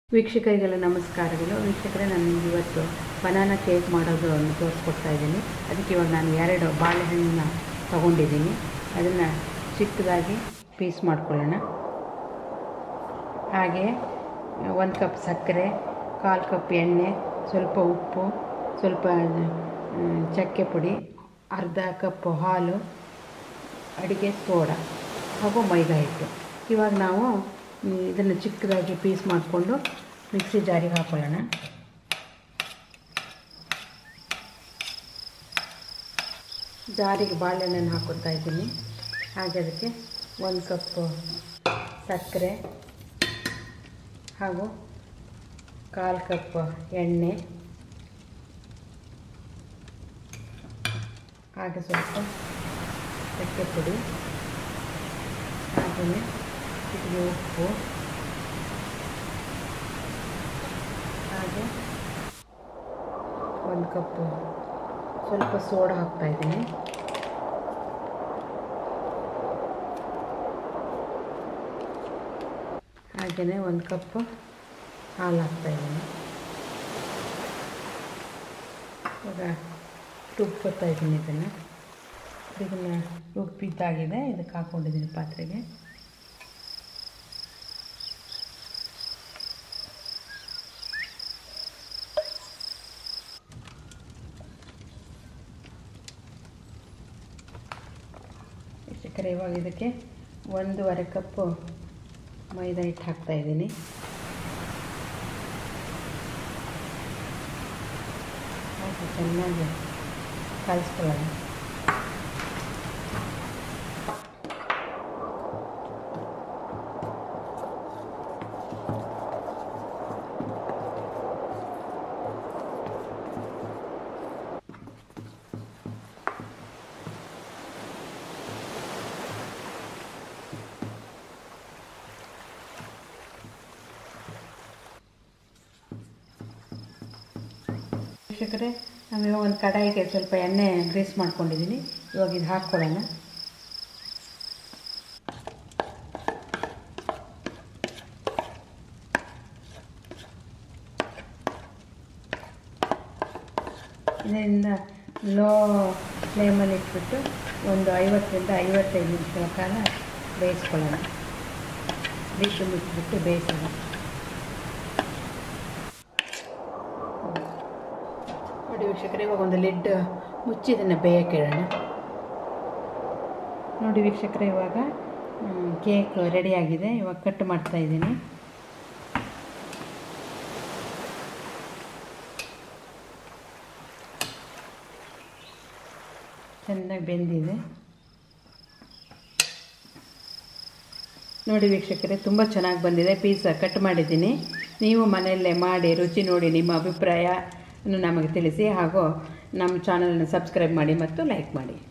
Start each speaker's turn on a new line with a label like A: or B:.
A: ವೀಕ್ಷಕರಿಗೆಲ್ಲ ನಮಸ್ಕಾರಗಳು ವೀಕ್ಷಕರೇ ನಾನು ನಿಮ್ಗೆ ಇವತ್ತು ಬನಾನಾ ಕೇಕ್ ಮಾಡೋದು ತೋರಿಸ್ಕೊಡ್ತಾ ಇದ್ದೀನಿ ಅದಕ್ಕೆ ಇವಾಗ ನಾನು ಎರಡು ಬಾಳೆಹಣ್ಣನ್ನ ತೊಗೊಂಡಿದ್ದೀನಿ ಅದನ್ನು ಚಿಕ್ಕದಾಗಿ ಪೀಸ್ ಮಾಡ್ಕೊಳ್ಳೋಣ ಹಾಗೆ ಒಂದು ಕಪ್ ಸಕ್ಕರೆ ಕಾಲು ಕಪ್ ಎಣ್ಣೆ ಸ್ವಲ್ಪ ಉಪ್ಪು ಸ್ವಲ್ಪ ಮ್, ಚಕ್ಕೆ ಪುಡಿ ಅರ್ಧ ಕಪ್ ಹಾಲು ಅಡಿಗೆ ಸೋಡಾ ಹಾಗೂ ಮೈದಾ ಹಿಟ್ಟು ಇವಾಗ ನಾವು ಇದನ್ನು ಚಿಕ್ಕದಾಗಿ ಪೀಸ್ ಮಾಡಿಕೊಂಡು ಮಿಕ್ಸಿ ಜಾರಿಗೆ ಹಾಕೊಳ್ಳೋಣ ಜಾರಿಗೆ ಬಾಳೆಹಣ್ಣನ್ನು ಹಾಕೋತಾ ಇದ್ದೀನಿ ಹಾಗೆ ಅದಕ್ಕೆ ಒಂದು ಕಪ್ಪು ಸಕ್ಕರೆ ಹಾಗೂ ಕಾಲು ಕಪ್ ಎಣ್ಣೆ ಹಾಗೆ ಸ್ವಲ್ಪ ಚಕ್ಕೆ ಪುಡಿ ಹಾಗೆಯೇ ಇದಕ್ಕೆ ಉಪ್ಪು ಹಾಗೆ ಒಂದು ಕಪ್ಪು ಸ್ವಲ್ಪ ಸೋಡಾ ಹಾಕ್ತಾಯಿದ್ದೀನಿ ಹಾಗೆಯೇ ಒಂದು ಕಪ್ಪು ಹಾಲು ಹಾಕ್ತಾಯಿದ್ದೀನಿ ಇವಾಗ ರುಬ್ಕೊತಾ ಇದ್ದೀನಿ ಇದನ್ನು ಇದನ್ನು ರುಬ್ಬಿದ್ದಾಗಿದೆ ಇದಕ್ಕೆ ಹಾಕ್ಕೊಂಡಿದ್ದೀನಿ ಪಾತ್ರೆಗೆ ಸಕ್ಕರೆ ಇವಾಗ ಇದಕ್ಕೆ ಒಂದೂವರೆ ಕಪ್ಪು ಮೈದಾ ಹಿಟ್ಟು ಹಾಕ್ತಾಯಿದ್ದೀನಿ ಹಾಕಿ ಚೆನ್ನಾಗಿ ಕಲಿಸ್ಕೊಳ್ಳೋಣ ವೀಕ್ಷಕರೇ ನಾವು ಇವಾಗ ಒಂದು ಕಡಾಯಿಗೆ ಸ್ವಲ್ಪ ಎಣ್ಣೆ ಗ್ರೀಸ್ ಮಾಡ್ಕೊಂಡಿದ್ದೀನಿ ಇವಾಗ ಇದು ಹಾಕ್ಕೊಳ್ಳೋಣ ಇದರಿಂದ ಲೋ ಫ್ಲೇಮಲ್ಲಿ ಇಟ್ಬಿಟ್ಟು ಒಂದು ಐವತ್ತರಿಂದ ಐವತ್ತೈದು ನಿಮಿಷಗಳ ಕಾಲ ಬೇಯಿಸ್ಕೊಳ್ಳೋಣ ಬಿಟ್ಟು ಮುಚ್ಚಿಬಿಟ್ಟು ಬೇಯಿಸೋಣ ನೋಡಿ ವೀಕ್ಷಕರೇ ಇವಾಗ ಒಂದು ಲಿಡ್ ಮುಚ್ಚಿ ಇದನ್ನು ಬೇಯಕ್ಕೆ ಇಡೋಣ ನೋಡಿ ವೀಕ್ಷಕರೇ ಇವಾಗ ಮ್, ಕೇಕ್ ರೆಡಿಯಾಗಿದೆ ಇವಾಗ ಕಟ್ ಮಾಡ್ತಾ ಇದ್ದೀನಿ ಚೆನ್ನಾಗಿ ಬೆಂದಿದೆ ನೋಡಿ ವೀಕ್ಷಕರೇ ತುಂಬ ಚೆನ್ನಾಗಿ ಬಂದಿದೆ ಪೀಸ ಕಟ್ ಮಾಡಿದ್ದೀನಿ ನೀವು ಮನೆಯಲ್ಲೇ ಮಾಡಿ ರುಚಿ ನೋಡಿ ನಿಮ್ಮ ಅಭಿಪ್ರಾಯ ನಮಗೆ ತಿಳಿಸಿ ಹಾಗೂ ನಮ್ಮ ಚಾನಲನ್ನು ಸಬ್ಸ್ಕ್ರೈಬ್ ಮಾಡಿ ಮತ್ತು ಲೈಕ್ ಮಾಡಿ